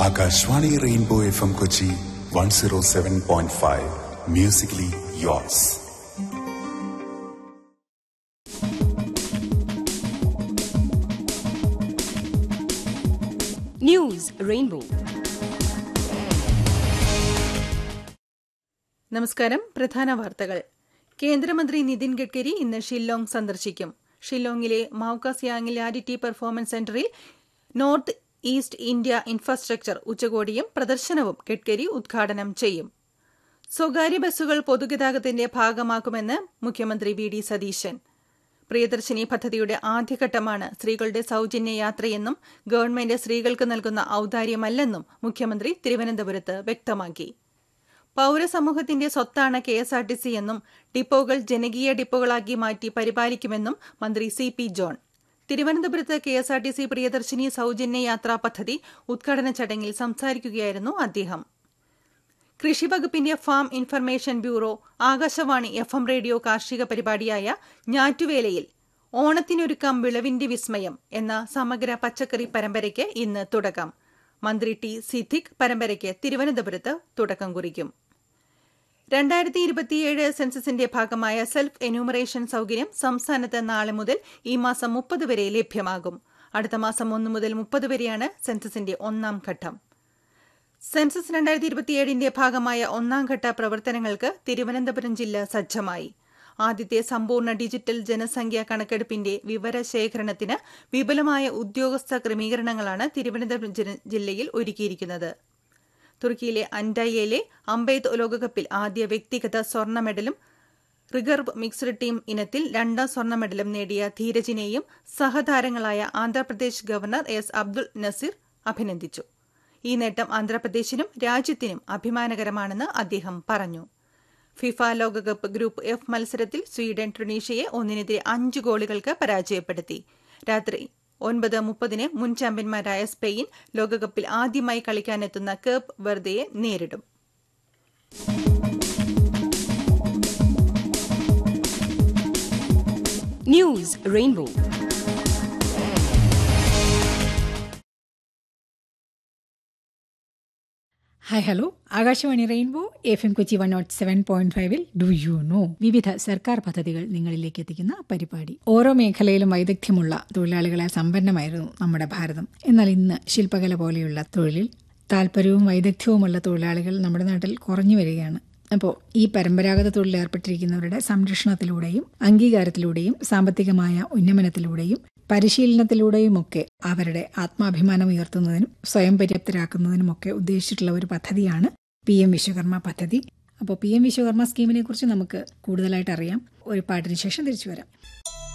Akashvani rainbow F M Kochi one zero seven point five musically yours news rainbow നമസ്കാരം പ്രധാന വാർത്തകൾ കേന്ദ്രമന്ത്രി നിതിൻ ഗഡ്കരി ഇന്ന് ഷില്ലോങ് സന്ദർശിക്കും ഷില്ലോങ്ങിലെ മൌകാസിയാങ്ങിൽ ആഡിറ്റി പെർഫോമൻസ് സെന്ററിൽ നോർത്ത് ഈസ്റ്റ് ഇന്ത്യ ഇൻഫ്രാസ്ട്രക്ചർ ഉച്ചകോടിയും പ്രദർശനവും ഗഡ്കരി ഉദ്ഘാടനം ചെയ്യും സ്വകാര്യ ബസ്സുകൾ പൊതുഗതാഗതത്തിന്റെ ഭാഗമാക്കുമെന്ന് മുഖ്യമന്ത്രി വി ഡി സതീശൻ പ്രിയദർശിനി പദ്ധതിയുടെ ആദ്യഘട്ടമാണ് സ്ത്രീകളുടെ സൌജന്യ യാത്രയെന്നും ഗവൺമെന്റ് സ്ത്രീകൾക്ക് നൽകുന്ന ഔദാര്യമല്ലെന്നും മുഖ്യമന്ത്രി തിരുവനന്തപുരത്ത് വ്യക്തമാക്കി പൌരസമൂഹത്തിന്റെ സ്വത്താണ് K S R T C എന്നും ഡിപ്പോകൾ ജനകീയ ഡിപ്പോകളാക്കി മാറ്റി പരിപാലിക്കുമെന്നും മന്ത്രി സി പി ജോൺ തിരുവനന്തപുരത്ത് K S R T C Priyadarshini സൌജന്യ യാത്രാ പദ്ധതി ഉദ്ഘാടന ചടങ്ങിൽ സംസാരിക്കുകയായിരുന്നു അദ്ദേഹം കൃഷിവകുപ്പിന്റെ farm information bureau Akashvani F M radio കാർഷിക പരിപാടിയായ ഞാറ്റുവേലയിൽ ഓണത്തിനൊരുക്കം വിളവിന്റെ വിസ്മയം എന്ന സമഗ്ര പച്ചക്കറി പരമ്പരയ്ക്ക് ഇന്ന് തുടക്കം മന്ത്രി ടി സിദ്ദിഖ് പരമ്പരയ്ക്ക് തിരുവനന്തപുരത്ത് തുടക്കം കുറിക്കും രണ്ടായിരത്തി ഇരുപത്തിയേഴ് സെൻസസിന്റെ ഭാഗമായ സെൽഫ് എന്യൂമറേഷൻ സൌകര്യം സംസ്ഥാനത്ത് നാളെ മുതൽ ഈ മാസം മുപ്പത് വരെ ലഭ്യമാകും അടുത്ത മാസം ഒന്ന് മുതൽ മുപ്പത് വരെയാണ് സെൻസസിന്റെ ഒന്നാം ഘട്ടം സെൻസസ് രണ്ടായിരത്തി ഇരുപത്തിയേഴിന്റെ ഭാഗമായ ഒന്നാം ഘട്ട പ്രവർത്തനങ്ങൾക്ക് തിരുവനന്തപുരം ജില്ല സജ്ജമായി ആദ്യത്തെ സമ്പൂർണ്ണ ഡിജിറ്റൽ ജനസംഖ്യാ കണക്കെടുപ്പിന്റെ വിവരശേഖരണത്തിന് വിപുലമായ ഉദ്യോഗസ്ഥ ക്രമീകരണങ്ങളാണ് തിരുവനന്തപുരം ജില്ലയിൽ ഒരുക്കിയിരിക്കുന്നത് തുർക്കിയിലെ അൻഡായയിലെ അമ്പെയ്ത്ത് ലോകകപ്പിൽ ആദ്യ വ്യക്തിഗത സ്വർണ്ണ മെഡലും റിഗർവ് മിക്സ്ഡ് ടീം ഇനത്തിൽ രണ്ടാം സ്വർണ്ണ മെഡലും നേടിയ ധീരജിനെയും സഹതാരങ്ങളായ ആന്ധ്രാപ്രദേശ് ഗവർണർ എസ് അബ്ദുൾ നസീർ അഭിനന്ദിച്ചു ഈ നേട്ടം ആന്ധ്രാപ്രദേശിനും രാജ്യത്തിനും അഭിമാനകരമാണെന്ന് അദ്ദേഹം പറഞ്ഞു ഫിഫ ലോകകപ്പ് ഗ്രൂപ്പ് എഫ് മത്സരത്തിൽ സ്വീഡൻ ട്യുണീഷ്യയെ ഒന്നിനെതിരെ അഞ്ച് ഗോളുകൾക്ക് പരാജയപ്പെടുത്തി രാത്രി ഒൻപത് മുപ്പതിന് മുൻ ചാമ്പ്യന്മാരായ സ്പെയിൻ ലോകകപ്പിൽ ആദ്യമായി കളിക്കാനെത്തുന്ന കേപ്പ് വെർദയെ നേരിടും news rainbow hi hello Akashvani rainbow F M Kochi one nought seven point ഫൈവിൽ ഡു യു നോ വിവിധ സർക്കാർ പദ്ധതികൾ നിങ്ങളിലേക്ക് എത്തിക്കുന്ന പരിപാടി ഓരോ മേഖലയിലും വൈദഗ്ധ്യമുള്ള തൊഴിലാളികളെ സമ്പന്നമായിരുന്നു നമ്മുടെ ഭാരതം എന്നാൽ ഇന്ന് ശില്പകല പോലെയുള്ള തൊഴിലിൽ താല്പര്യവും വൈദഗ്ധ്യവുമുള്ള തൊഴിലാളികൾ നമ്മുടെ നാട്ടിൽ കുറഞ്ഞു വരികയാണ് അപ്പോൾ ഈ പരമ്പരാഗത തൊഴിൽ ഏർപ്പെട്ടിരിക്കുന്നവരുടെ സംരക്ഷണത്തിലൂടെയും അംഗീകാരത്തിലൂടെയും സാമ്പത്തികമായ ഉന്നമനത്തിലൂടെയും പരിശീലനത്തിലൂടെയുമൊക്കെ അവരുടെ ആത്മാഭിമാനം ഉയർത്തുന്നതിനും സ്വയം പര്യാപ്തരാക്കുന്നതിനുമൊക്കെ ഉദ്ദേശിച്ചിട്ടുള്ള ഒരു പദ്ധതിയാണ് പി എം വിശ്വകർമ്മ പദ്ധതി അപ്പോൾ പി എം വിശ്വകർമ്മ സ്കീമിനെ കുറിച്ച് നമുക്ക് കൂടുതലായിട്ട് അറിയാം ഒരു പാട്ടിന് ശേഷം തിരിച്ചു വരാം